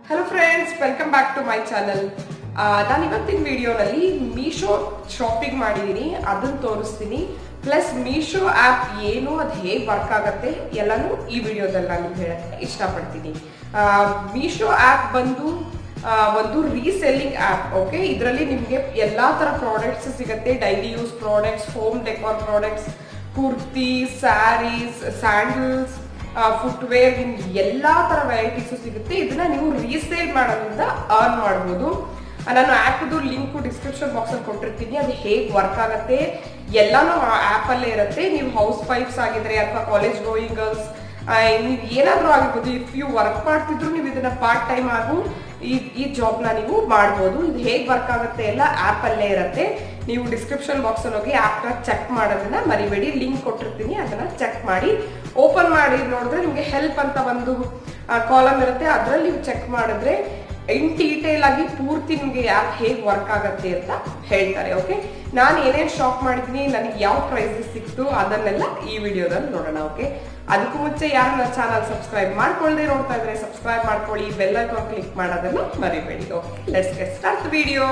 hello friends welcome back to my channel ನಾನು ಇವತ್ತಿನ ವಿಡಿಯೋನಲ್ಲಿ ಮೀಶೋ ಶಾಪಿಂಗ್ ಮಾಡಿದ್ದೀನಿ ಅದನ್ನು ತೋರಿಸ್ತೀನಿ ಪ್ಲಸ್ ಮೀಶೋ ಆ್ಯಪ್ ಏನು ಅದು ಹೇಗೆ ವರ್ಕ್ ಆಗುತ್ತೆ ಎಲ್ಲನೂ ಈ ವಿಡಿಯೋದಲ್ಲಿ ನಾನು ಹೇಳಕ್ಕೆ ಇಷ್ಟಪಡ್ತೀನಿ ಮೀಶೋ ಆ್ಯಪ್ ಬಂದು ಆ, ಒಂದು ರೀಸೆಲ್ಲಿಂಗ್ ಆ್ಯಪ್ ಓಕೆ ಇದರಲ್ಲಿ ನಿಮಗೆ ಎಲ್ಲ ಥರ ಪ್ರಾಡಕ್ಟ್ಸ್ ಸಿಗುತ್ತೆ daily use products home decor products kurti sarees sandals footwear ನಿಮ್ಗೆ ಎಲ್ಲಾ ತರ ವೆರೈಟೀಸು ಸಿಗುತ್ತೆ ಇದನ್ನ ನೀವು ರೀಸೇಲ್ ಮಾಡೋದ್ರಿಂದ ಅರ್ನ್ ಮಾಡ್ಬೋದು ಆ, ನಾನು ಆ್ಯಪ್ದು ಲಿಂಕ್ ಡಿಸ್ಕ್ರಿಪ್ಷನ್ ಬಾಕ್ಸ್ ಅಲ್ಲಿ ಕೊಟ್ಟಿರ್ತೀನಿ ಅದು ಹೇಗೆ ವರ್ಕ್ ಆಗುತ್ತೆ ಎಲ್ಲಾನು ಆ ಆ್ಯಪ್ ಅಲ್ಲೇ ಇರುತ್ತೆ ನೀವು ಹೌಸ್ ವೈಫ್ಸ್ ಆಗಿದ್ರೆ ಅಥವಾ ಕಾಲೇಜ್ ಗೋಯಿಂಗ್ ಗರ್ಲ್ಸ್ ನೀವು ಏನಾದ್ರೂ ಆಗಿರ್ಬೋದು ಇಫ್ ಯು ವರ್ಕ್ ಮಾಡ್ತಿದ್ರು ನೀವು ಇದನ್ನ ಪಾರ್ಟ್ ಟೈಮ್ ಆಗು ಈ ಈ ಜಾಬ್ನ ನೀವು ಮಾಡ್ಬೋದು ಇದು ಹೇಗೆ ವರ್ಕ್ ಆಗುತ್ತೆ ಎಲ್ಲ ಆ್ಯಪ್ ಅಲ್ಲೇ ಇರುತ್ತೆ ನೀವು ಡಿಸ್ಕ್ರಿಪ್ಷನ್ ಬಾಕ್ಸ್ ಅಲ್ಲಿ ಹೋಗಿ ಆ್ಯಪ್ನ ಚೆಕ್ ಮಾಡೋದನ್ನ ಮರಿಬೇಡಿ ಲಿಂಕ್ ಕೊಟ್ಟಿರ್ತೀನಿ ಅದನ್ನ ಚೆಕ್ ಮಾಡಿ ಓಪನ್ ಮಾಡಿ ನೋಡಿದ್ರೆ ನಿಮಗೆ ಹೆಲ್ಪ್ ಅಂತ ಒಂದು ಕಾಲಮ್ ಇರುತ್ತೆ ಅದರಲ್ಲಿ ನೀವು ಚೆಕ್ ಮಾಡಿದ್ರೆ ಇನ್ ಡೀಟೇಲ್ ಆಗಿ ಪೂರ್ತಿ ನಿಮಗೆ ಆ್ಯಪ್ ಹೇಗೆ ವರ್ಕ್ ಆಗುತ್ತೆ ಅಂತ ಹೇಳ್ತಾರೆ ಓಕೆ ನಾನು ಏನೇನು ಶಾಪ್ ಮಾಡಿದ್ದೀನಿ ನನಗೆ ಯಾವ ಪ್ರೈಸಸ್ ಸಿಕ್ತು ಅದನ್ನೆಲ್ಲ ಈ ವಿಡಿಯೋದಲ್ಲಿ ನೋಡೋಣ ಓಕೆ ಅದಕ್ಕೂ ಮುಂಚೆ ಯಾರು ನನ್ನ ಚಾನಲ್ ಸಬ್ಸ್ಕ್ರೈಬ್ ಮಾಡ್ಕೊಳ್ಳದೆ ನೋಡ್ತಾ ಇದ್ರೆ ಸಬ್ಸ್ಕ್ರೈಬ್ ಮಾಡ್ಕೊಳ್ಳಿ ಬೆಲ್ ಐಕಾನ್ ಕ್ಲಿಕ್ ಮಾಡೋದನ್ನ ಮರಿಬೇಡಿ okay let's get start video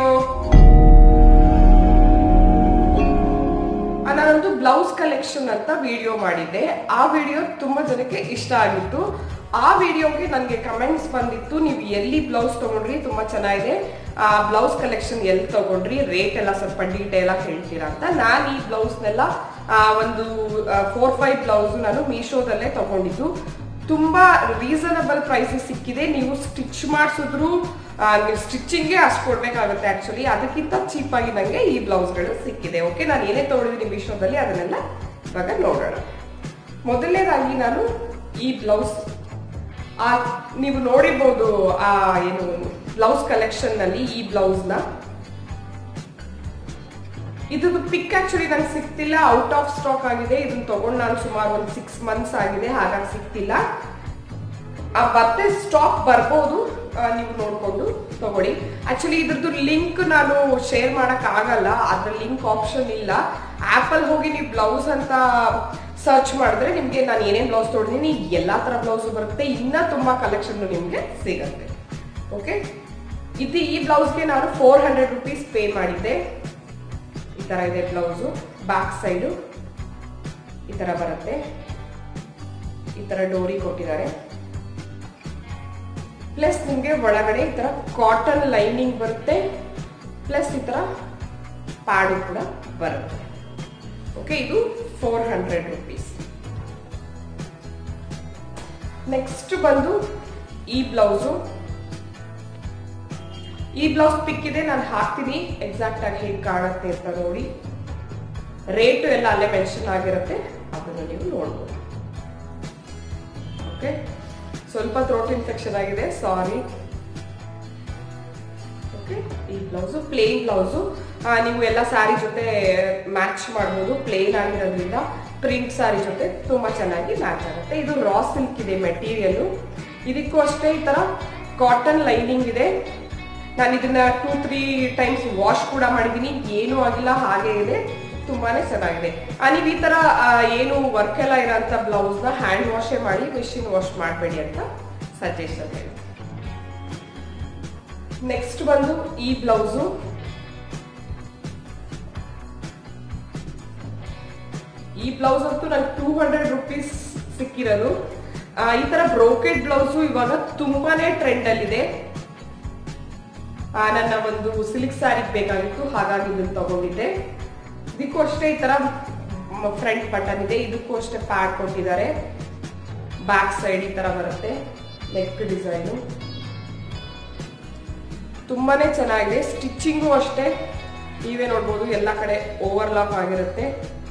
ನಾನೊಂದು ಬ್ಲೌಸ್ ಕಲೆಕ್ಷನ್ ಅಂತ ವಿಡಿಯೋ ಮಾಡಿದ್ದೆ ಆ ವಿಡಿಯೋ ತುಂಬಾ ಜನಕ್ಕೆ ಇಷ್ಟ ಆಗಿತ್ತು ಆ ವಿಡಿಯೋಗೆ ನನಗೆ ಕಮೆಂಟ್ಸ್ ಬಂದಿತ್ತು ನೀವು ಎಲ್ಲಿ ಬ್ಲೌಸ್ ತಗೊಂಡ್ರಿ ತುಂಬಾ ಚೆನ್ನಾಗಿದೆ ಆ ಬ್ಲೌಸ್ ಕಲೆಕ್ಷನ್ ಎಲ್ಲಿ ತಗೊಂಡ್ರಿ ರೇಟ್ ಎಲ್ಲ ಸ್ವಲ್ಪ ಡೀಟೇಲ್ ಆಗಿ ಹೇಳ್ತೀರಾ ಅಂತ ನಾನು ಈ ಬ್ಲೌಸ್ನೆಲ್ಲ ಒಂದು ಫೋರ್ ಫೈವ್ ಬ್ಲೌಸ್ ನಾನು ಮೀಶೋದಲ್ಲೇ ತಗೊಂಡಿದ್ದು ತುಂಬಾ ರೀಸನಬಲ್ ಪ್ರೈಸಸ್ ಸಿಕ್ಕಿದೆ ನೀವು ಸ್ಟಿಚ್ ಮಾಡಿಸಿದ್ರು ನೀವು ಸ್ಟಿಚಿಂಗ್ಗೆ ಅಷ್ಟು ಕೊಡ್ಬೇಕಾಗುತ್ತೆ ಆಕ್ಚುಲಿ ಅದಕ್ಕಿಂತ ಚೀಪ್ ಆಗಿ ನನಗೆ ಈ ಬ್ಲೌಸ್ಗಳು ಸಿಕ್ಕಿದೆ ಓಕೆ ನಾನು ಏನೇ ತಗೊಂಡಿದ್ದೀನಿ ಮೀಶೋದಲ್ಲಿ ಅದನ್ನೆಲ್ಲ ಇವಾಗ ನೋಡೋಣ ಮೊದಲನೇದಾಗಿ ನಾನು ಈ ಬ್ಲೌಸ್ ಆ ನೀವು ನೋಡಿರ್ಬೋದು ಆ ಏನು ಬ್ಲೌಸ್ ಕಲೆಕ್ಷನ್ ನಲ್ಲಿ ಈ ಬ್ಲೌಸ್ನ ಇದು ಪಿಕ್ ಆಕ್ಚುಲಿ ನಂಗೆ ಸಿಗ್ತಿಲ್ಲ ಔಟ್ ಆಫ್ ಸ್ಟಾಕ್ ಆಗಿದೆ ಇದನ್ನ ತಗೊಂಡು ನಾನು ಸುಮಾರು ಒಂದು ಸಿಕ್ಸ್ ಮಂತ್ಸ್ ಆಗಿದೆ ಹಾಗಾಗಿ ಸಿಗ್ತಿಲ್ಲ ಆ ಮತ್ತೆ ಸ್ಟಾಕ್ ಬರ್ಬೋದು ಆ, ನೀವು ನೋಡ್ಕೊಂಡು ತಗೊಳ್ಳಿ ಆಕ್ಚುಲಿ ಇದ್ರದ್ದು ಲಿಂಕ್ ನಾನು ಶೇರ್ ಮಾಡಕ್ ಆಗಲ್ಲ ಅದ್ರ ಲಿಂಕ್ ಆಪ್ಷನ್ ಇಲ್ಲ ಆಪಲ್ ಹೋಗಿ ನೀವು ಬ್ಲೌಸ್ ಅಂತ ಸರ್ಚ್ ಮಾಡಿದ್ರೆ ನಿಮ್ಗೆ ನಾನು ಏನೇನ್ ಬ್ಲೌಸ್ ತೊಗೊಂಡಿದ್ದೀನಿ ಎಲ್ಲಾ ತರ ಬ್ಲೌಸ್ ಬರುತ್ತೆ ಇನ್ನ ತುಂಬಾ ಕಲೆಕ್ಷನ್ ನಿಮ್ಗೆ ಸಿಗತ್ತೆ ಓಕೆ ಇದು ಈ ಬ್ಲೌಸ್ಗೆ ನಾನು ಫೋರ್ ಹಂಡ್ರೆಡ್ ರುಪೀಸ್ ಪೇ ಮಾಡಿದ್ದೆ ಈ ತರ ಇದೆ ಬ್ಲೌಸು ಬ್ಯಾಕ್ ಸೈಡು ಈ ತರ ಬರುತ್ತೆ ಈ ತರ ಡೋರಿ ಕೊಟ್ಟಿದ್ದಾರೆ ಪ್ಲಸ್ ನಿಮಗೆ ಒಳಗಡೆ ಈ ತರ ಕಾಟನ್ ಲೈನಿಂಗ್ ಬರುತ್ತೆ ಪ್ಲಸ್ ಈ ತರ ಪ್ಯಾಡು ಕೂಡ ಬರುತ್ತೆ ಓಕೆ ಇದು ಫೋರ್ ಹಂಡ್ರೆಡ್ ರುಪೀಸ್ ನೆಕ್ಸ್ಟ್ ಬಂದು ಈ ಬ್ಲೌಸು ಈ ಬ್ಲೌಸ್ ಪಿಕ್ ಇದೆ ನಾನು ಹಾಕ್ತೀನಿ ಎಕ್ಸಾಕ್ಟ್ ಆಗಿ ಹೇಗೆ ಕಾಣುತ್ತೆ ಅಂತ ನೋಡಿ ರೇಟು ಎಲ್ಲ ಅಲ್ಲೇ ಮೆನ್ಷನ್ ಆಗಿರುತ್ತೆ ಅದನ್ನು ನೀವು ನೋಡ್ಬೋದು ಓಕೆ ಸ್ವಲ್ಪ ಥ್ರೋಟ್ ಇನ್ಫೆಕ್ಷನ್ ಆಗಿದೆ ಸಾರಿ ಓಕೆ ಈ ಬ್ಲೌಸು ಪ್ಲೇನ್ ಬ್ಲೌಸು ನೀವು ಎಲ್ಲ ಸ್ಯಾರಿ ಜೊತೆ ಮ್ಯಾಚ್ ಮಾಡ್ಬೋದು ಪ್ಲೇನ್ ಆಗಿರೋದ್ರಿಂದ ಪ್ರಿಂಟ್ ಸ್ಯಾರಿ ಜೊತೆ ತುಂಬಾ ಚೆನ್ನಾಗಿ ಮ್ಯಾಚ್ ಆಗುತ್ತೆ ಇದು ರಾ ಸಿಲ್ಕ್ ಇದೆ ಮೆಟೀರಿಯಲ್ ಇದಕ್ಕೂ ಅಷ್ಟೇ ಈ ತರ ಕಾಟನ್ ಲೈನಿಂಗ್ ಇದೆ ನಾನು ಇದನ್ನ ಟೂ ತ್ರೀ ಟೈಮ್ಸ್ ವಾಶ್ ಕೂಡ ಮಾಡಿದ್ದೀನಿ ಏನೂ ಆಗಿಲ್ಲ ಹಾಗೆ ಇದೆ ತುಂಬಾನೇ ಚೆನ್ನಾಗಿದೆ ಆ, ನೀವು ಈ ತರ ಆ, ಏನು ವರ್ಕ್ ಎಲ್ಲ ಇರೋಂಥ ಬ್ಲೌಸ್ನ ಹ್ಯಾಂಡ್ ವಾಶೇ ಮಾಡಿ ಮಿಷಿನ್ ವಾಶ್ ಮಾಡಬೇಡಿ ಅಂತ ಸಜೆಷನ್ ಹೇಳಿ ನೆಕ್ಸ್ಟ್ ಬಂದು ಈ ಬ್ಲೌಸು ಈ ಬ್ಲೌಸ್ ಅಂತೂ ನಂಗೆ ಟೂ ಹಂಡ್ರೆಡ್ ರುಪೀಸ್ ಸಿಕ್ಕಿರೋದು ಆ, ಈ ತರ ಬ್ರೋಕೆಡ್ ಬ್ಲೌಸು ಇವಾಗ ತುಂಬಾನೇ ಟ್ರೆಂಡ್ ಅಲ್ಲಿದೆ ಆ, ನನ್ನ ಒಂದು ಸಿಲ್ಕ್ ಸ್ಯಾರಿಗೆ ಬೇಕಾಗಿತ್ತು ಹಾಗಾಗಿ ಇದನ್ನು ತಗೊಂಡಿದ್ದೆ ಇದಕ್ಕೂ ಅಷ್ಟೇ ಈ ತರ ಫ್ರಂಟ್ ಬಟನ್ ಇದೆ ಇದಕ್ಕೂ ಅಷ್ಟೇ ಪ್ಯಾಡ್ ಕೊಟ್ಟಿದ್ದಾರೆ ಬ್ಯಾಕ್ ಸೈಡ್ ಈ ತರ ಬರುತ್ತೆ ನೆಕ್ ಡಿಸೈನು ತುಂಬಾನೇ ಚೆನ್ನಾಗಿದೆ ಸ್ಟಿಚಿಂಗು ಅಷ್ಟೇ ನೀವೇ ನೋಡ್ಬೋದು ಎಲ್ಲ ಕಡೆ ಓವರ್ಲಾಕ್ ಆಗಿರುತ್ತೆ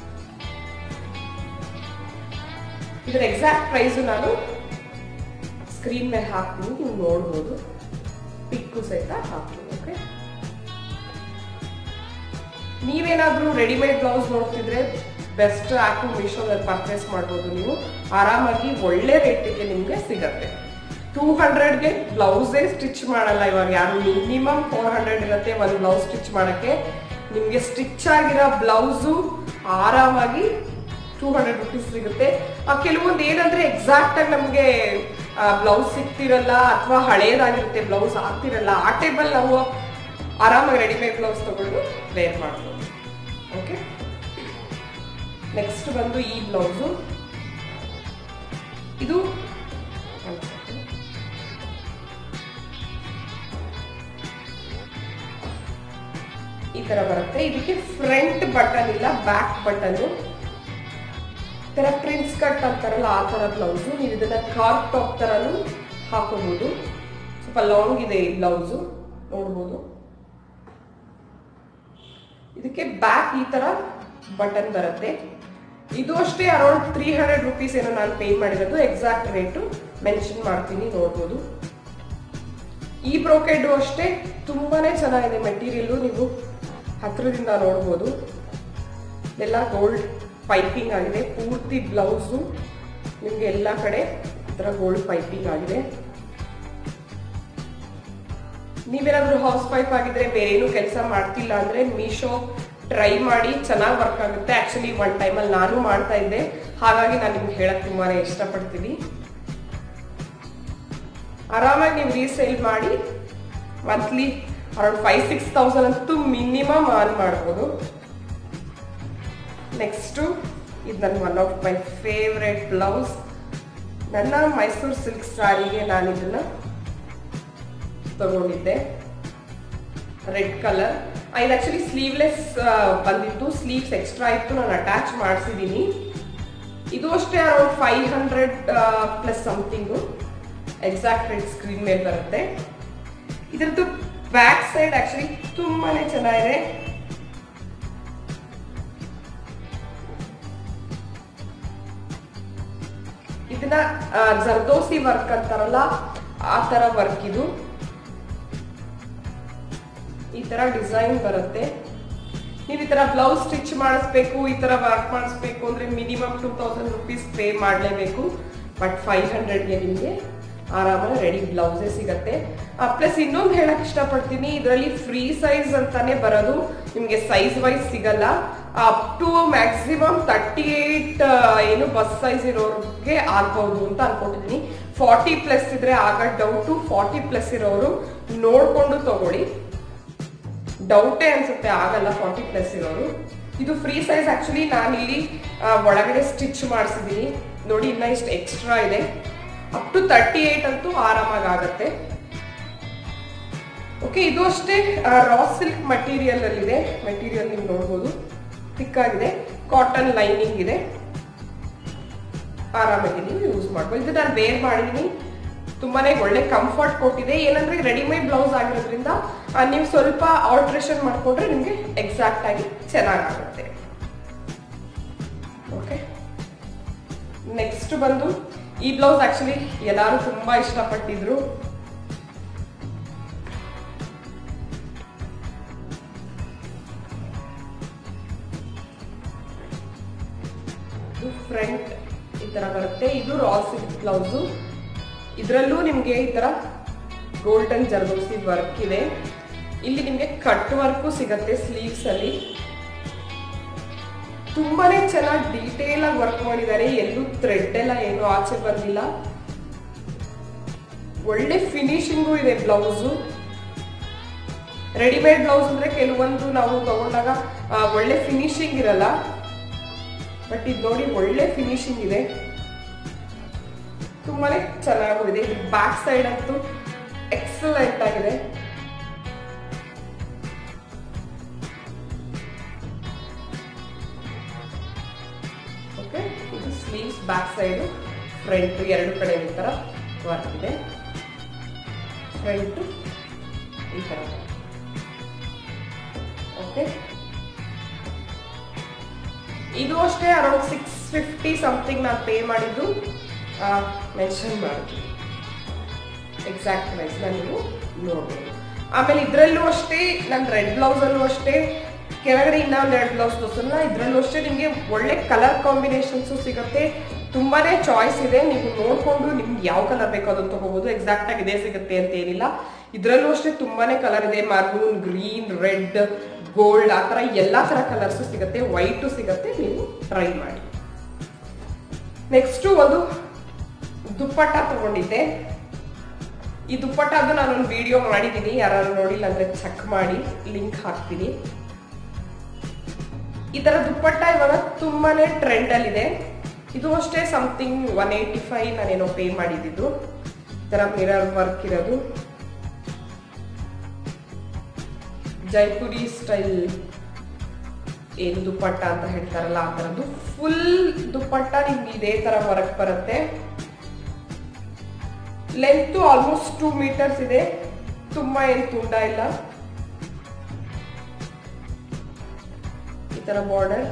ಇದರ ಎಕ್ಸಾಕ್ಟ್ ಪ್ರೈಸು ನಾನು ಸ್ಕ್ರೀನ್ ಮೇಲೆ ಹಾಕ್ತೀನಿ ನೀವು ನೋಡ್ಬೋದು ಪಿಕ್ಕು ಸಹಿತ ಹಾಕ್ತೀನಿ ಓಕೆ ನೀವೇನಾದ್ರೂ ರೆಡಿಮೇಡ್ ಬ್ಲೌಸ್ ನೋಡ್ತಿದ್ರೆ ಬೆಸ್ಟ್ ಆ್ಯಪು ಮೀಶೋದಲ್ಲಿ ಪರ್ಚೇಸ್ ಮಾಡ್ಬೋದು ನೀವು ಆರಾಮಾಗಿ ಒಳ್ಳೆ ರೇಟಿಗೆ ನಿಮಗೆ ಸಿಗತ್ತೆ ಟೂ ಹಂಡ್ರೆಡ್ಗೆ ಬ್ಲೌಸೇ ಸ್ಟಿಚ್ ಮಾಡಲ್ಲ ಇವಾಗ ಯಾರು ಮಿನಿಮಮ್ ಫೋರ್ ಹಂಡ್ರೆಡ್ ಇರುತ್ತೆ ಒಂದು ಬ್ಲೌಸ್ ಸ್ಟಿಚ್ ಮಾಡೋಕ್ಕೆ ನಿಮಗೆ ಸ್ಟಿಚ್ ಆಗಿರೋ ಬ್ಲೌಸು ಆರಾಮಾಗಿ ಟೂ ಹಂಡ್ರೆಡ್ ರುಪೀಸ್ ಸಿಗುತ್ತೆ ಆ ಕೆಲವೊಂದು ಏನಂದ್ರೆ ಎಕ್ಸಾಕ್ಟ್ ಆಗಿ ನಮಗೆ ಬ್ಲೌಸ್ ಸಿಗ್ತಿರಲ್ಲ ಅಥವಾ ಹಳೇದಾಗಿರುತ್ತೆ ಬ್ಲೌಸ್ ಆಗ್ತಿರಲ್ಲ ಆ ಟೈಮಲ್ಲಿ ನಾವು ಆರಾಮಾಗಿ ರೆಡಿಮೇಡ್ ಬ್ಲೌಸ್ ತಗೊಂಡು ವೇರ್ ಮಾಡ್ಬೋದು ಓಕೆ ನೆಕ್ಸ್ಟ್ ಬಂದು ಈ ಬ್ಲೌಸು ಇದು ಈ ತರ ಬರುತ್ತೆ ಇದಕ್ಕೆ ಫ್ರಂಟ್ ಬಟನ್ ಇಲ್ಲ ಬ್ಯಾಕ್ ಬಟನ್ ತರ ಪ್ರಿನ್ಸ್ ಕಟ್ ಅಂತಾರಲ್ಲ ಆ ತರ ಬ್ಲೌಸು ನೀವು ಇದನ್ನ ಕಾರ್ಪ್ ಟಾಪ್ ತರನು ಹಾಕೋಬಹುದು ಸ್ವಲ್ಪ ಲಾಂಗ್ ಇದೆ ಈ ಬ್ಲೌಸು ನೋಡ್ಬೋದು ಇದಕ್ಕೆ ಬ್ಯಾಕ್ ಈ ತರ ಬಟನ್ ಬರುತ್ತೆ ಇದು ಅಷ್ಟೇ ಅರೌಂಡ್ ತ್ರೀ ಹಂಡ್ರೆಡ್ ರುಪೀಸ್ ಏನೋ ನಾನು ಪೇ ಮಾಡಿರೋದು ಎಕ್ಸಾಕ್ಟ್ ರೇಟು ಮೆನ್ಷನ್ ಮಾಡ್ತೀನಿ ನೋಡ್ಬೋದು ಈ ಬ್ರೋಕೆಡ್ ಅಷ್ಟೇ ತುಂಬಾನೇ ಚೆನ್ನಾಗಿದೆ ಮೆಟೀರಿಯಲ್ ನೀವು ಹತ್ರದಿಂದ ನೋಡ್ಬೋದು ಎಲ್ಲ ಗೋಲ್ಡ್ ಪೈಪಿಂಗ್ ಆಗಿದೆ ಪೂರ್ತಿ ಬ್ಲೌಸು ನಿಮ್ಗೆ ಎಲ್ಲ ಕಡೆ ಈ ತರ ಗೋಲ್ಡ್ ಪೈಪಿಂಗ್ ಆಗಿದೆ ನೀವೇನಾದ್ರೂ ಹೌಸ್ ವೈಫ್ ಆಗಿದ್ರೆ ಬೇರೆ ಏನು ಕೆಲಸ ಮಾಡ್ತಿಲ್ಲ ಅಂದ್ರೆ ಮೀಶೋ ಟ್ರೈ ಮಾಡಿ ಚೆನ್ನಾಗಿ ವರ್ಕ್ ಆಗುತ್ತೆ ಆಕ್ಚುಲಿ ಒನ್ ಟೈಮಲ್ಲಿ ನಾನು ಮಾಡ್ತಾ ಇದ್ದೆ ಹಾಗಾಗಿ ನಾನು ನಿಮ್ಗೆ ಹೇಳಕ್ ತುಂಬಾನೇ ಇಷ್ಟಪಡ್ತೀನಿ ಆರಾಮಾಗಿ ನೀವು ರೀಸೇಲ್ ಮಾಡಿ monthly around five six thousand ಅಂತೂ ಮಿನಿಮಮ್ ಅರ್ನ್ ಮಾಡ್ಬೋದು ನೆಕ್ಸ್ಟು ಇದು ನನ್ನ one of my favourite blouse ನನ್ನ ಮೈಸೂರು ಸಿಲ್ಕ್ ಸಾರಿಗೆ ನಾನು ಇದನ್ನ ತಗೊಂಡಿದ್ದೆ ರೆಡ್ ಕಲರ್ ಇದು ಆಕ್ಚುಲಿ ಸ್ಲೀವ್ಲೆಸ್ ಬಂದಿತ್ತು ಸ್ಲೀವ್ಸ್ ಎಕ್ಸ್ಟ್ರಾ ಇತ್ತು ನಾನು ಅಟ್ಯಾಚ್ ಮಾಡಿಸಿದ್ದೀನಿ ಇದು ಅಷ್ಟೇ around five hundred plus something exact rate screen ಮೇಲೆ ಬರುತ್ತೆ ಇದ್ರದ್ದು ಬ್ಯಾಕ್ ಸೈಡ್ ಆಕ್ಚುಲಿ ತುಂಬಾನೇ ಚೆನ್ನಾಗಿದೆ ಇದನ್ನ ಆ, ಜರ್ದೋಸಿ ವರ್ಕ್ ಅಂತಾರಲ್ಲ ಆ ತರ ವರ್ಕ್ ಇದು ಈ ತರ ಡಿಸೈನ್ ಬರುತ್ತೆ ನೀವು ಈ ತರ ಬ್ಲೌಸ್ ಸ್ಟಿಚ್ ಮಾಡಿಸ್ಬೇಕು ಈ ತರ ವರ್ಕ್ ಮಾಡಿಸ್ಬೇಕು ಅಂದ್ರೆ minimum two thousand rupees pay ಮಾಡಲೇಬೇಕು ಬಟ್ ಫೈವ್ ಹಂಡ್ರೆಡ್ಗೆ ನಿಮಗೆ ಆರಾಮಾಗಿ ರೆಡಿ ಬ್ಲೌಸೇ ಸಿಗತ್ತೆ ಪ್ಲಸ್ ಇನ್ನೊಂದು ಹೇಳಕ್ ಇಷ್ಟಪಡ್ತೀನಿ ಇದರಲ್ಲಿ ಫ್ರೀ ಸೈಜ್ ಅಂತಾನೆ ಬರೋದು ನಿಮಗೆ ಸೈಜ್ ವೈಸ್ ಸಿಗಲ್ಲ up to maximum thirty eight ಏನು ಬಸ್ ಸೈಜ್ ಇರೋರಿಗೆ ಆಗ್ಬಹುದು ಅಂತ ಅನ್ಕೊಂಡಿದ್ದೀನಿ ಫಾರ್ಟಿ ಪ್ಲಸ್ ಇದ್ರೆ ಆಗ ಡೌಟು ಫಾರ್ಟಿ ಪ್ಲಸ್ ಇರೋರು ನೋಡ್ಕೊಂಡು ತಗೊಳ್ಳಿ ಡೌಟೇ ಅನ್ಸುತ್ತೆ ಆಗಲ್ಲ ಫಾರ್ಟಿ ಪ್ಲಸ್ ಇರೋರು ಇದು ಫ್ರೀ ಸೈಜ್ ಆಕ್ಚುಲಿ ನಾನಿಲ್ಲಿ ಆ, ಒಳಗಡೆ ಸ್ಟಿಚ್ ಮಾಡಿಸಿದ್ದೀನಿ ನೋಡಿ ಇನ್ನ ಇಷ್ಟು ಎಕ್ಸ್ಟ್ರಾ ಇದೆ ಅಪ್ ಟು ತರ್ಟಿ ಏಟ್ ಅಂತೂ ಆರಾಮಾಗಿ ಆಗತ್ತೆ ಓಕೆ ಇದು ಅಷ್ಟೇ ರಾ ಸಿಲ್ಕ್ ಮಟೀರಿಯಲ್ ಅಲ್ಲಿ ಇದೆ ಮೆಟೀರಿಯಲ್ ನೀವು ನೋಡ್ಬೋದು ತಿಕ್ಕಾಗಿದೆ ಕಾಟನ್ ಲೈನಿಂಗ್ ಇದೆ ಆರಾಮಾಗಿ ನೀವು ಯೂಸ್ ಮಾಡ್ಬೋದು ಇದು ನಾನು ವೇರ್ ಮಾಡಿದ್ದೀನಿ ತುಂಬಾನೇ ಒಳ್ಳೆ ಕಂಫರ್ಟ್ ಕೊಟ್ಟಿದೆ ಏನಂದ್ರೆ ರೆಡಿಮೇಡ್ ಬ್ಲೌಸ್ ಆಗಿರೋದ್ರಿಂದ ಆ, ನೀವು ಸ್ವಲ್ಪ ಆಲ್ಟ್ರೇಷನ್ ಮಾಡ್ಕೊಂಡ್ರೆ ನಿಮಗೆ ಎಕ್ಸಾಕ್ಟ್ ಆಗಿ ಚೆನ್ನಾಗಾಗುತ್ತೆ ಓಕೆ ನೆಕ್ಸ್ಟ್ ಬಂದು ಈ ಬ್ಲೌಸ್ ಆಕ್ಚುಲಿ ಎಲ್ಲರೂ ತುಂಬಾ ಇಷ್ಟಪಟ್ಟಿದ್ರು ಇದು ಫ್ರಂಟ್ ಈ ತರ ಬರುತ್ತೆ ಇದು ರಾ ಸಿಲ್ಕ್ ಬ್ಲೌಸು ಇದರಲ್ಲೂ ನಿಮಗೆ ಈ ತರ ಗೋಲ್ಡನ್ ಜರ್ದೋಸಿ ವರ್ಕ್ ಇದೆ ಇಲ್ಲಿ ನಿಮಗೆ ಕಟ್ ವರ್ಕು ಸಿಗತ್ತೆ ಸ್ಲೀವ್ಸ್ ಅಲ್ಲಿ ತುಂಬಾನೇ ಚೆನ್ನಾಗಿ ಡೀಟೇಲ್ ಆಗಿ ವರ್ಕ್ ಮಾಡಿದ್ದಾರೆ ಎಲ್ಲೂ ಥ್ರೆಡ್ ಎಲ್ಲ ಏನು ಆಚೆ ಬಂದಿಲ್ಲ ಒಳ್ಳೆ ಫಿನಿಶಿಂಗು ಇದೆ ಬ್ಲೌಸು ರೆಡಿಮೇಡ್ ಬ್ಲೌಸ್ ಅಂದ್ರೆ ಕೆಲವೊಂದು ನಾವು ತಗೊಂಡಾಗ ಆ, ಒಳ್ಳೆ ಫಿನಿಶಿಂಗ್ ಇರಲ್ಲ ಬಟ್ ಇದು ನೋಡಿ ಒಳ್ಳೆ ಫಿನಿಶಿಂಗ್ ಇದೆ ತುಂಬಾನೇ ಚೆನ್ನಾಗೂ ಇದೆ ಬ್ಯಾಕ್ ಸೈಡ್ ಅಂತೂ ಎಕ್ಸಲೆಂಟ್ ಆಗಿದೆ ಓಕೆ ಇದು ಸ್ಲೀವ್ಸ್ ಬ್ಯಾಕ್ ಸೈಡು ಫ್ರಂಟ್ ಎರಡು ಕಡೆ ಈ ಥರ ವರ್ಕ್ ಇದೆ ಫ್ರಂಟ್ ಈ ಥರ ಓಕೆ ಇದು ಅಷ್ಟೇ ಅರೌಂಡ್ ಸಿಕ್ಸ್ ಫಿಫ್ಟಿ ಸಮಥಿಂಗ್ ನಾನು ಪೇ ಮಾಡಿದ್ದು ಮೆನ್ಷನ್ ಮಾಡ್ತೀನಿ ಎಕ್ಸಾಕ್ಟ್ ಪ್ರೈಸ್ನ ನೀವು ನೋಡ್ಬೋದು ಆಮೇಲೆ ಇದರಲ್ಲೂ ಅಷ್ಟೇ ನನ್ನ ರೆಡ್ ಬ್ಲೌಸಲ್ಲೂ ಅಷ್ಟೇ ಕೆಳಗಡೆ ಇನ್ನೊಂದು ಎರಡು ಬ್ಲೌಸ್ ತೋರಿಸಲ್ಲ ಇದರಲ್ಲೂ ಅಷ್ಟೇ ನಿಮಗೆ ಒಳ್ಳೆ ಕಲರ್ ಕಾಂಬಿನೇಷನ್ಸು ಸಿಗುತ್ತೆ ತುಂಬಾನೇ ಚಾಯ್ಸ್ ಇದೆ ನೀವು ನೋಡ್ಕೊಂಡು ನಿಮ್ಗೆ ಯಾವ ಕಲರ್ ಬೇಕೋ ಅದನ್ನು ತಗೋಬಹುದು ಎಕ್ಸಾಕ್ಟ್ ಆಗಿ ಇದೇ ಸಿಗುತ್ತೆ ಅಂತ ಏನಿಲ್ಲ ಇದರಲ್ಲೂ ಅಷ್ಟೇ ತುಂಬಾನೇ ಕಲರ್ ಇದೆ ಮರೂನ್ ಗ್ರೀನ್ ರೆಡ್ ಗೋಲ್ಡ್ ಆ ಥರ ಎಲ್ಲ ಥರ ಕಲರ್ಸು ಸಿಗುತ್ತೆ ವೈಟು ಸಿಗುತ್ತೆ ನೀವು ಟ್ರೈ ಮಾಡಿ ನೆಕ್ಸ್ಟು ಒಂದು ದುಪ್ಪಟ್ಟ ತಗೊಂಡಿದ್ದೆ ಈ ದುಪ್ಪಟ್ಟದ್ದು ನಾನೊಂದು ವಿಡಿಯೋ ಮಾಡಿದ್ದೀನಿ ಯಾರು ನೋಡಿಲ್ಲ ಅಂದ್ರೆ ಚೆಕ್ ಮಾಡಿ ಲಿಂಕ್ ಹಾಕ್ತೀನಿ ಈ ತರ ದುಪ್ಪಟ್ಟ ಇವಾಗ ತುಂಬಾನೇ ಟ್ರೆಂಡ್ ಅಲ್ಲಿದೆ ಇದು ಅಷ್ಟೇ ಸಮಥಿಂಗ್ ಒನ್ ಏಯ್ಟಿ ಫೈವ್ ನಾನೇನೋ ಪೇ ಮಾಡಿದ್ದು ಈ ತರ ಮಿರರ್ ವರ್ಕ್ ಇರೋದು ಜೈಪುರಿ ಸ್ಟೈಲ್ ಏನು ದುಪ್ಪಟ್ಟ ಅಂತ ಹೇಳ್ತಾರಲ್ಲ ಆ ತರದ್ದು ಫುಲ್ ದುಪ್ಪಟ್ಟ ನಿಮ್ಗೆ ಇದೇ ತರ ವರ್ಕ್ ಬರುತ್ತೆ ಲೆಂತ್ ಆಲ್ಮೋಸ್ಟ್ ಟೂ ಮೀಟರ್ಸ್ ಇದೆ ತುಂಬಾ ಏನು ತುಂಡ ಇಲ್ಲ ಈ ತರ ಬಾರ್ಡರ್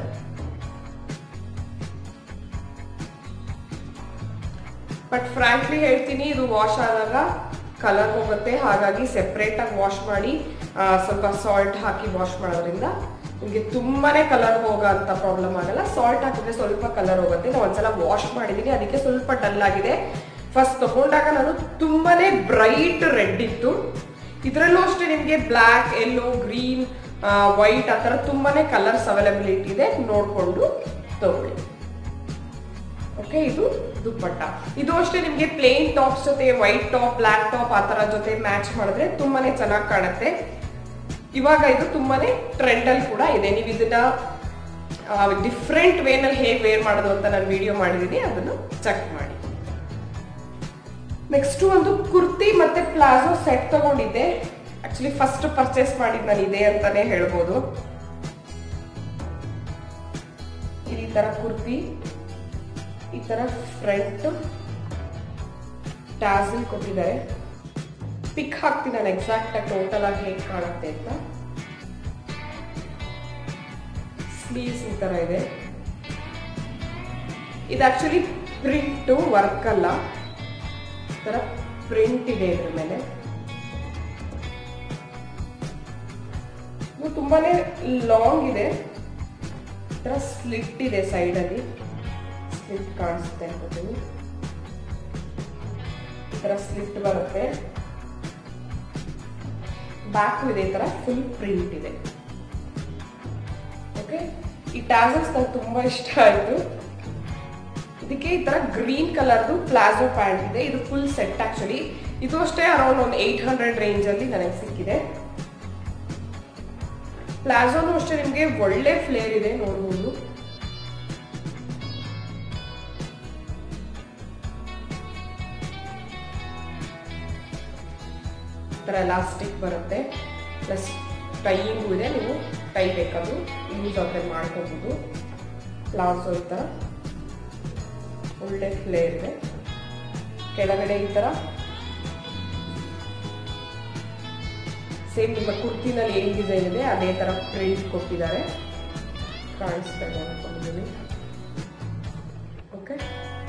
ಬಟ್ ಫ್ರಾಂಕ್ಲಿ ಹೇಳ್ತೀನಿ ಇದು ವಾಶ್ ಆದಾಗ ಕಲರ್ ಹೋಗುತ್ತೆ ಹಾಗಾಗಿ ಸೆಪ್ರೇಟ್ ಆಗಿ ವಾಶ್ ಮಾಡಿ ಆ, ಸ್ವಲ್ಪ ಸಾಲ್ಟ್ ಹಾಕಿ ವಾಶ್ ಮಾಡೋದ್ರಿಂದ ನಿಮಗೆ ತುಂಬಾನೇ ಕಲರ್ ಹೋಗೋ ಅಂತ ಪ್ರಾಬ್ಲಮ್ ಆಗಲ್ಲ ಸಾಲ್ಟ್ ಹಾಕಿದ್ರೆ ಸ್ವಲ್ಪ ಕಲರ್ ಹೋಗುತ್ತೆ ನಾನು ಒಂದ್ಸಲ ವಾಶ್ ಮಾಡಿದೀನಿ ಅದಕ್ಕೆ ಸ್ವಲ್ಪ ಡಲ್ ಆಗಿದೆ ಫಸ್ಟ್ ತಗೊಂಡಾಗ ನಾನು ತುಂಬಾನೇ ಬ್ರೈಟ್ ರೆಡ್ ಇತ್ತು ಇದರಲ್ಲೂ ಅಷ್ಟೇ ನಿಮಗೆ ಬ್ಲ್ಯಾಕ್ ಎಲ್ಲೋ ಗ್ರೀನ್ ವೈಟ್ ಆ ಥರ ತುಂಬಾನೇ ಕಲರ್ಸ್ ಅವೈಲಬಿಲಿಟಿ ಇದೆ ನೋಡ್ಕೊಂಡು ತಗೊಳ್ಳಿ ಓಕೆ ಇದು ದುಪ್ಪಟ್ಟ ಇದು ಅಷ್ಟೇ ನಿಮಗೆ ಪ್ಲೇನ್ ಟಾಪ್ಸ್ ಜೊತೆ ವೈಟ್ ಟಾಪ್ ಬ್ಲ್ಯಾಕ್ ಟಾಪ್ ಆ ತರ ಜೊತೆ ಮ್ಯಾಚ್ ಮಾಡಿದ್ರೆ ತುಂಬಾನೇ ಚೆನ್ನಾಗಿ ಕಾಣುತ್ತೆ ಇವಾಗ ಇದು ತುಂಬಾನೇ ಟ್ರೆಂಡ್ ಅಲ್ಲಿ ಕೂಡ ಇದೆ ನೀವು ಇದನ್ನ ಡಿಫ್ರೆಂಟ್ ವೇನಲ್ಲಿ ಹೇಗೆ ವೇರ್ ಮಾಡೋದು ಅಂತ ನಾನು ವಿಡಿಯೋ ಮಾಡಿದ್ದೀನಿ ಅದನ್ನು ಚೆಕ್ ಮಾಡಿ ನೆಕ್ಸ್ಟ್ ಒಂದು ಕುರ್ತಿ ಮತ್ತೆ ಪ್ಲಾಜೋ ಸೆಟ್ ತಗೊಂಡಿದ್ದೆ ಆಕ್ಚುಲಿ ಫಸ್ಟ್ ಪರ್ಚೇಸ್ ಮಾಡಿದ್ ನಾನು ಇದೆ ಅಂತಾನೆ ಹೇಳ್ಬೋದು ಈ ತರ ಕುರ್ತಿ ಈ ತರ ಫ್ರಂಟ್ ಟ್ಯಾಸಲ್ ಕೊಟ್ಟಿದ್ದಾರೆ ಪಿಕ್ ಹಾಕ್ತೀನಿ ನಾನು ಎಕ್ಸಾಕ್ಟ್ ಆಗಿ ಟೋಟಲ್ ಆಗಿ ಹೇಗೆ ಕಾಣುತ್ತೆ ಅಂತ ಸ್ಲೀವ್ಸ್ ಈ ತರ ಇದೆ ಇದು ಆಕ್ಚುಲಿ ಪ್ರಿಂಟ್ ವರ್ಕ್ ಅಲ್ಲ ಈ ತರ ಪ್ರಿಂಟ್ ಇದೆ ಇದ್ರ ಮೇಲೆ ಇದು ತುಂಬಾನೇ ಲಾಂಗ್ ಇದೆ ಈ ತರ ಸ್ಲಿಟ್ ಇದೆ ಸೈಡ್ ಅಲ್ಲಿ ಸ್ಲಿಟ್ ಕಾಣಿಸುತ್ತೆ ಅನ್ಕೋತೀನಿ ಈ ತರ ಸ್ಲಿಟ್ ಬರುತ್ತೆ ಬ್ಯಾಕ್ ಇದೆ ಈ ತರ ಫುಲ್ ಪ್ರಿಂಟ್ ಇದೆ ಓಕೆ ಈ ಟ್ಯಾಸಲ್ಸ್ ನಂಗೆ ತುಂಬಾ ಇಷ್ಟ ಆಯ್ತು ಇದಕ್ಕೆ ಈ ತರ ಗ್ರೀನ್ ಕಲರ್ದು ಪ್ಲಾಜೋ ಪ್ಯಾಂಟ್ ಇದೆ ಇದು ಫುಲ್ ಸೆಟ್ ಆಕ್ಚುಲಿ ಇದು ಅಷ್ಟೇ ಅರೌಂಡ್ ಒಂದು ಏಟ್ ಹಂಡ್ರೆಡ್ ರೇಂಜ್ ಅಲ್ಲಿ ನನಗೆ ಸಿಕ್ಕಿದೆ ಪ್ಲಾಜೋನು ಅಷ್ಟೇ ನಿಮಗೆ ಒಳ್ಳೆ ಫ್ಲೇರ್ ಇದೆ ನೋಡ್ಬೋದು ಥರ ಎಲಾಸ್ಟಿಕ್ ಬರುತ್ತೆ ಪ್ಲಸ್ ಟೈಯಿಂಗು ಇದೆ ನೀವು ಟೈ ಬೇಕಾದ್ರು ಯೂಸ್ ಆದರೆ ಮಾಡ್ಕೋಬೋದು ಪ್ಲಾಜೋ ಈ ಥರ ಒಳ್ಳೆ ಫ್ಲೇರ್ ಇದೆ ಕೆಳಗಡೆ ಈ ಥರ ಸೇಮ್ ನಿಮ್ಮ ಕುರ್ತಿನಲ್ಲಿ ಏನು ಡಿಸೈನ್ ಇದೆ ಅದೇ ಥರ ಪ್ರಿಂಟ್ ಕೊಟ್ಟಿದ್ದಾರೆ ಕಾಣಿಸ್ತಾ ಇದೆ ಅನ್ಕೊಂಡಿದ್ದೀನಿ ಓಕೆ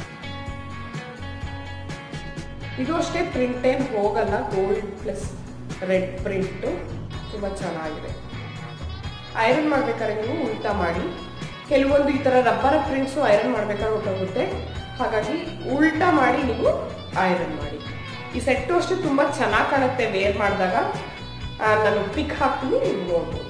ಇದು ಅಷ್ಟೇ ಪ್ರಿಂಟ್ ಏನು ಹೋಗಲ್ಲ ಗೋಲ್ಡ್ ಪ್ಲಸ್ ರೆಡ್ ಪ್ರಿಂಟು ತುಂಬ ಚೆನ್ನಾಗಿದೆ ಐರನ್ ಮಾಡ್ಬೇಕಾದ್ರೆ ನೀವು ಉಲ್ಟಾ ಮಾಡಿ ಕೆಲವೊಂದು ಈ ಥರ ರಬ್ಬರ ಪ್ರಿಂಟ್ಸು ಐರನ್ ಮಾಡ್ಬೇಕಾದ್ರೆ ಹೊಟ್ಟೋಗುತ್ತೆ ಹಾಗಾಗಿ ಉಲ್ಟಾ ಮಾಡಿ ನೀವು ಐರನ್ ಮಾಡಿ ಈ ಸೆಟ್ಟು ಅಷ್ಟೇ ತುಂಬ ಚೆನ್ನಾಗಿ ಕಾಣುತ್ತೆ ವೇರ್ ಮಾಡಿದಾಗ ಆ, ನಾನು ಪಿಕ್ ಹಾಕ್ತೀನಿ ನೀವು ನೋಡ್ಬೋದು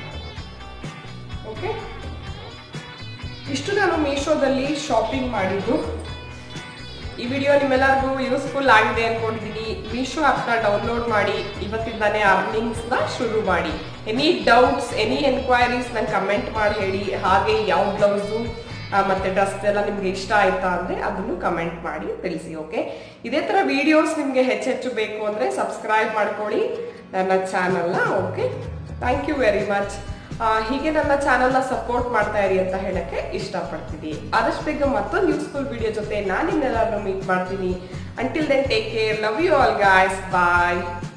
ಓಕೆ ಇಷ್ಟು ನಾನು ಮೀಶೋದಲ್ಲಿ ಶಾಪಿಂಗ್ ಮಾಡಿದ್ದು ಈ ವಿಡಿಯೋ ನಿಮ್ಮೆಲ್ಲರಿಗೂ ಯೂಸ್ಫುಲ್ ಆಗಿದೆ ಅನ್ಕೊಂಡಿದ್ದೀನಿ ಮೀಶೋ ಆ್ಯಪ್ನ ಡೌನ್ಲೋಡ್ ಮಾಡಿ ಇವತ್ತಿಂದಾನೇ ಅರ್ನಿಂಗ್ಸ್ನ ಶುರು ಮಾಡಿ ಎನಿ ಡೌಟ್ಸ್ ಎನಿ ಎನ್ಕ್ವೈರೀಸ್ ನಂಗೆ ಕಮೆಂಟ್ ಮಾಡಿ ಹೇಳಿ ಹಾಗೆ ಯಾವ ಬ್ಲೌಸು ಮತ್ತೆ ಡ್ರೆಸ್ ಎಲ್ಲ ನಿಮ್ಗೆ ಇಷ್ಟ ಆಯ್ತಾ ಅಂದ್ರೆ ಅದನ್ನು ಕಮೆಂಟ್ ಮಾಡಿ ತಿಳಿಸಿ ಓಕೆ ಇದೇ ತರ ವಿಡಿಯೋಸ್ ನಿಮ್ಗೆ ಹೆಚ್ಚೆಚ್ಚು ಬೇಕು ಅಂದ್ರೆ ಸಬ್ಸ್ಕ್ರೈಬ್ ಮಾಡ್ಕೊಳ್ಳಿ ನನ್ನ ಚಾನಲ್ನ okay thank you very much ಹೀಗೆ ನನ್ನ ಚಾನಲ್ನ ಸಪೋರ್ಟ್ ಮಾಡ್ತಾ ಇರಿ ಅಂತ ಹೇಳಕ್ಕೆ ಇಷ್ಟಪಡ್ತೀನಿ ಆದಷ್ಟು ಬೇಗ ಮತ್ತೊಂದು ಯೂಸ್ಫುಲ್ ವಿಡಿಯೋ ಜೊತೆ ನಾನು ನಿಮ್ಮೆಲ್ಲರನ್ನು ಮೀಟ್ ಮಾಡ್ತೀನಿ until then take care love you all guys bye